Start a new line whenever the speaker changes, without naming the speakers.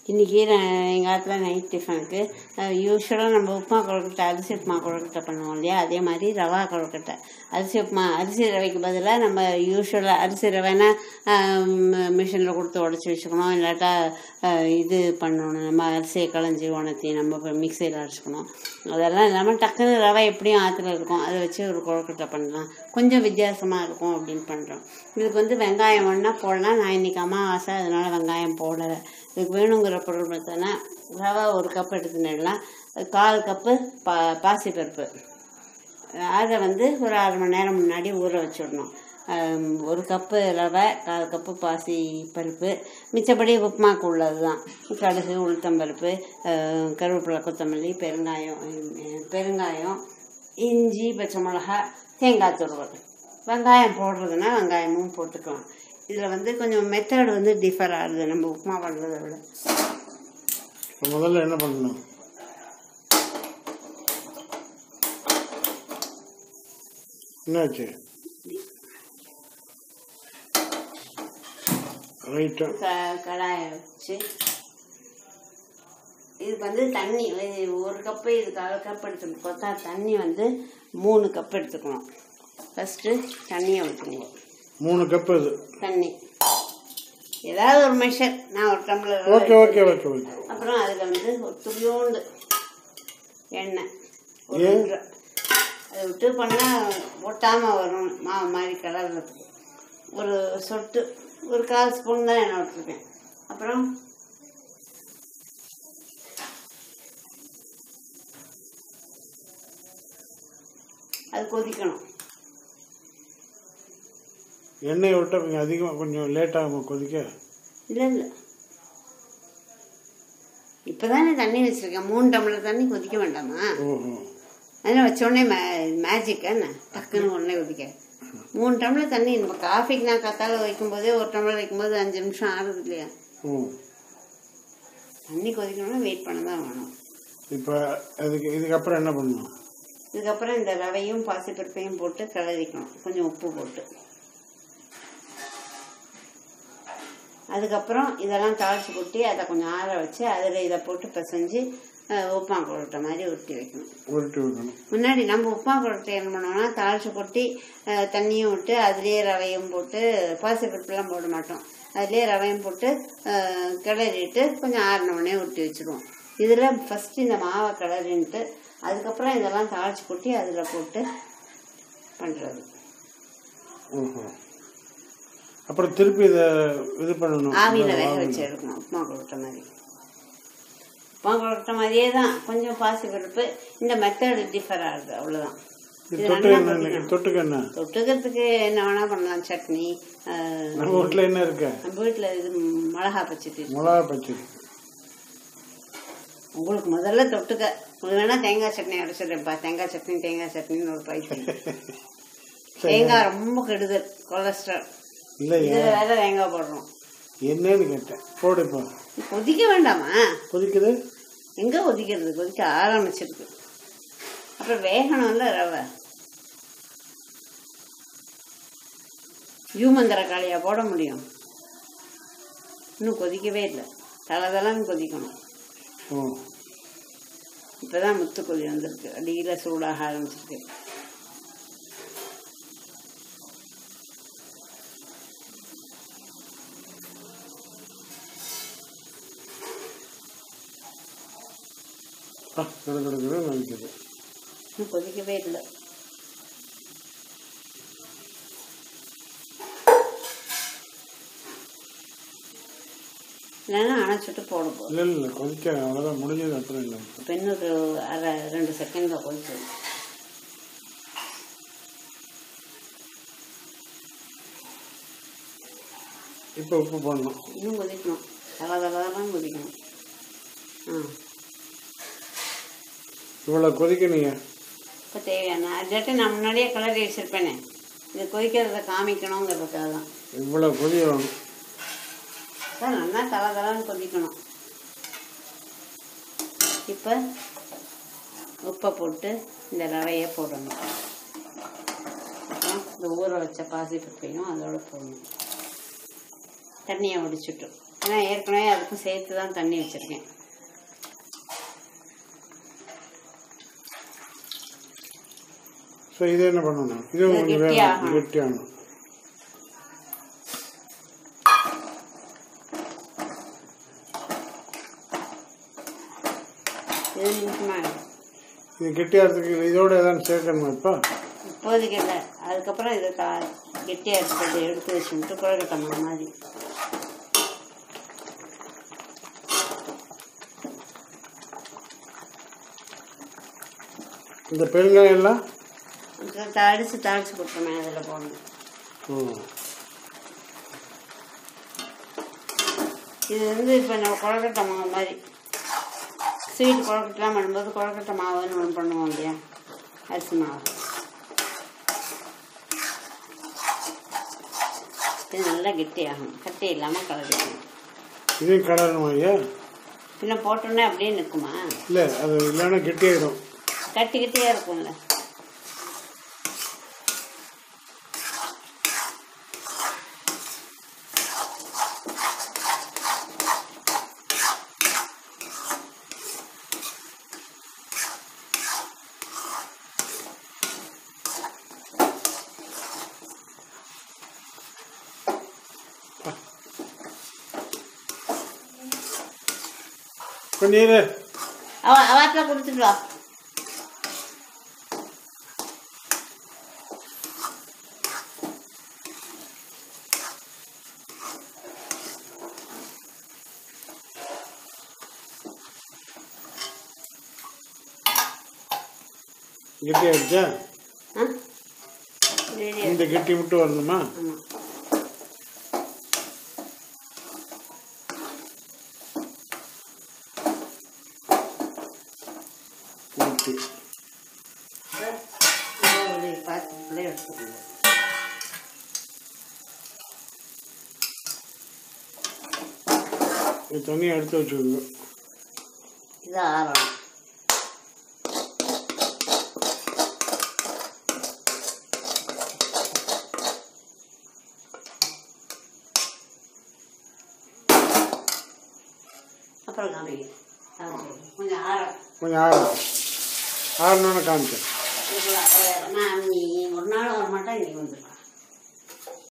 இன்றைக்கி நான் எங்கள் ஆத்தில் நைட் டிஃபனுக்கு யூஸ்வலாக நம்ம உப்புமா கொழுக்கட்டை அரிசி உப்புமா கொழுக்கட்டை பண்ணுவோம் இல்லையா அதே மாதிரி ரவா கொழுக்கட்டை அரிசி உப்புமா அரிசி ரவைக்கு பதிலாக நம்ம யூஸ்வலாக அரிசி ரவைனா மிஷினில் கொடுத்து உடச்சி வச்சுக்கணும் இல்லாட்டா அஹ், இது பண்ணணும் நம்ம அரிசியை களைஞ்சி உணர்த்தி நம்ம மிக்சியில் அரைச்சிக்கணும் அதெல்லாம் இல்லாமல் டக்குன்னு ரவை எப்படியும் ஆற்றுல இருக்கும் அதை வச்சு ஒரு கொழுக்கட்டை பண்ணலாம் கொஞ்சம் வித்தியாசமாக இருக்கும் அப்படின்னு பண்ணுறோம் இதுக்கு வந்து வெங்காயம் ஒன்றா போடலாம் நான் இன்றைக்கி அமாவாசை அதனால் வெங்காயம் போடலை இதுக்கு வேணுங்கிற பொருள் பார்த்தோன்னா ரவை ஒரு கப் எடுத்துனிடலாம் கால் கப்பு பா பாசிப்பருப்பு அதை வந்து ஒரு அரை மணி நேரம் முன்னாடி ஊற வச்சிடணும் ஆம், ஒரு கப்பு ரவை கால் கப்பு பாசி பருப்பு மிச்சப்படி உப்புமாக்கு உள்ளது தான் கடுகு உளுத்தம்பருப்பு ஆஹ், கருவேப்பிலை கொத்தமல்லி பெருங்காயம் உம், பெருங்காயம் இஞ்சி பச்சை மிளகா தேங்காய் துருவல் வெங்காயம் போடுறதுன்னா வெங்காயமும் போட்டுக்கலாம் இதில் வந்து கொஞ்சம் மெத்தட் வந்து டிஃபர் ஆகுது நம்ம உப்புமா பண்ணுறதை விட
இப்போ முதல்ல என்ன பண்ணணும் என்னாச்சு ரைட்டா
க கடாயை வச்சு இதுக்கு வந்து தண்ணி இது ஒரு கப்பு இதுக்கு அரை கப் எடுத்துக்கணும் பார்த்தா தண்ணி வந்து மூணு கப் எடுத்துக்கணும் ஃபஸ்ட்டு தண்ணியை ஊற்றுங்க
மூணு கப் இது
தண்ணி ஏதாவது ஒரு மெஷர் நான் ஒரு tumbler
okay okay okay okay
அப்புறம் அதில் வந்து ஒரு துளியோண்டு எண்ணெய் ஒரு
ஏன்?
லிட்டர். அதை விட்டு பண்ணால் ஒட்டாமல் வரும் மாவு மாதிரி கலர்றதுக்கு ஒரு சொட்டு ஒரு கால் ஸ்பூன் தான் எண்ணெய் விட்டுருக்கேன் அப்புறம் அது கொதிக்கணும்
எண்ணெயை விட்டால் கொஞ்சம் அதிகமாக கொஞ்சம் லேட்டாகும் கொதிக்க
இல்லை இல்லை இப்போ தானே தண்ணி வச்சுருக்கேன் மூணு டம்ளர் தண்ணி கொதிக்க வேண்டாமா
ஓஹோ
அதெல்லாம் வச்ச உடனே மே மேஜிக் என்ன டக்குன்னு உடனே கொதிக்க மூணு டம்ளர் தண்ணி நம்ம காஃபிக்கு நான் கத்தால வைக்கும்போதே ஒரு டம்ளர் வைக்கும்போது அஞ்சு நிமிஷம் ஆகுது இல்லையா
ஓ
தண்ணி கொதிக்கணும்னா வெயிட் பண்ண தான் வேணும்
இப்போ அதுக்கு இதுக்கப்புறம் என்ன பண்ணணும்
இதுக்கப்புறம் இந்த ரவையும் பாசிப்பருப்பையும் போட்டு கிளறிக்கணும் கொஞ்சம் உப்பு போட்டு அதுக்கப்புறம் இதெல்லாம் தாளிச்சு கொட்டி அதை கொஞ்சம் ஆற வச்சு அதில் இதை போட்டு பிசைஞ்சு அஹ், உப்புமா கொழுட்ட மாதிரி உருட்டி வைக்கணும்
உருட்டி வைக்கணும்
முன்னாடி நம்ம உப்புமா கொழுட்டை என்ன பண்ணுவோம்னா தாளிச்சு கொட்டி அஹ், தண்ணியும் விட்டு அதுலேயே ரவையும் போட்டு பாசிப்பருப்புலாம் போட மாட்டோம் அதுலேயே ரவையும் போட்டு அஹ், கிளறிட்டு கொஞ்சம் ஆறின உடனே உருட்டி வச்சுருவோம் இதில் ஃபஸ்ட்டு இந்த மாவை கிளறின்ட்டு அதுக்கப்புறம் இதெல்லாம் தாளிச்சு கொட்டி அதில் போட்டு பண்ணுறது
ஓஹோ அப்புறம் திருப்பி இதை இது பண்ணணும்
ஆவியில் வேக வச்சு எடுக்கணும் உப்புமா கொழுட்ட மாதிரி உப்புமா கொழுட்ட மாதிரியே தான் கொஞ்சம் பாசிப்பருப்பு இந்த மெத்தடு டிஃபர் ஆகுது அவ்வளோதான்
இது
இது
தொட்டுக்க
நல்லா
என்ன
கொதிக்கணும்.
தொட்டுக்க என்ன
தொட்டுக்கிறதுக்கு என்ன வேணா பண்ணலாம் சட்னி அஹ்,
நம்ம வீட்டில் என்ன இருக்கு
நம்ம வீட்டில் இது மிளகா பச்சடி
மிளகா பச்சடி
உங்களுக்கு முதல்ல தொட்டுக்க உங்களுக்கு வேணா தேங்காய் சட்னி அரைச்சிடுறேன்ப்பா தேங்காய் சட்னி தேங்காய் சட்னின்னு ஒரு பைத்தியம் தேங்காய் ரொம்ப கெடுதல் கொலஸ்ட்ரால்
இல்லையா
இதில் வேற தேங்காய் போடுறோம்
என்னன்னு கேட்டேன் போடு இப்போ
கொதிக்க வேண்டாமா
கொதிக்குது
எங்கே கொதிக்கிறது கொதிக்க ஆரம்பிச்சிருக்கு அப்புறம் வேகணும்ல ரவை யூமந்தர காளியா போட முடியும் இன்னும் கொதிக்கவே இல்லை தளதளன்னு கொதிக்கணும்
ஓ
இப்பதான் முத்து கொதி வந்திருக்கு அடியில் சூடாக ஆரம்பிச்சிருக்கு
ஆ கிட கிடக்குது நினைக்குது
இன்னும் கொதிக்கவே இல்லை இல்லைன்னா அணைச்சிட்டு போட போதும்
இல்லை இல்லை கொதிக்க அவ்வளோதான் முடிஞ்சது அப்புறம் இல்லை
இப்போ இன்னொரு அரை ரெண்டு செகண்டில் கொதிச்சு
இப்போ உப்பு போடணும்
இன்னும் கொதிக்கணும் தலை தலைலாம் கொதிக்கணும் ஆ
இவ்வளோ கொதிக்கணுங்க
இப்போ தேவையான அர்ஜென்ட்டு நான் முன்னாடியே கிளறி வச்சுருப்பேனே இது கொதிக்கிறத காமிக்கணுங்கிறதுக்காக தான்
இவ்வளோ கொதி வேணும்
அதான் நல்லா தலை தலைன்னு கொதிக்கணும் இப்போ உப்பை போட்டு இந்த ரவையை போடணும் அப்புறம் இந்த ஊற வச்ச பாசி பருப்பையும் அதோட போடணும் தண்ணியை வடிச்சுட்டு ஏன்னா ஏற்கனவே அதுக்கும் சேர்த்து தான் தண்ணி வச்சுருக்கேன்
ஸோ இது என்ன பண்ணணும் இது
இது
கொஞ்சம்
கெட்டியாகணும்.
வேகணும் கெட்டியாகணும்
இது நிமிஷமாக
இது கெட்டியாகிறதுக்கு இதோட ஏதாவது சேர்க்கணுமா இப்போ
இப்போதைக்கு இல்லை அதுக்கப்புறம் இதை கா கெட்டியாக இருக்கிறது எடுத்து வச்சுட்டு குழக்கட்டை மாவு மாதிரி
இந்த பெருங்காயம் எல்லாம்
தாளித்து தாளித்து கொடுத்தோமே அதில் போடணும்
ம்
இது வந்து இப்போ நம்ம குழக்கட்டை மாவு மாதிரி ஸ்வீட் குழக்கட்டெலாம் பண்ணும்போது குழக்கட்டை மாவுன்னு ஒன்று பண்ணுவோம் இல்லையா அரிசி மாவு இது நல்லா கெட்டியாகணும் கட்டி இல்லாமல் கலரிக்கணும்
இதையும் கலரணுமா ஐயா
பின்ன போட்டோன்னே அப்படியே நிற்குமா
இல்லை அது இல்லைன்னா கெட்டியாயிடும்
கட்டி கட்டியாக இருக்கும்ல
கொஞ்சம் இரு
அவ அவாத்தில் கொடுத்துட்டு வா
கெட்டியாயிடுச்சா
ஆ ரெடி
இந்த கெட்டி விட்டு வரணுமா
ஆமாம்
கெட்டி
ஒரு பாத்திரத்தில் எடுத்துக்கணும்
இது தனியாக எடுத்து வச்சுக்கோங்க
இது ஆறணும் அப்புறம் காமிங்க காமிங்க. கொஞ்சம் ஆறம்
கொஞ்சம் ஆறும் ஆறுனோன்னு காமிச்சேன்
இதுக்குள்ள அவ்வளோ நான் நீ ஒரு நாள் வர மாட்டேன் இன்னைக்கு வந்துருக்கேன்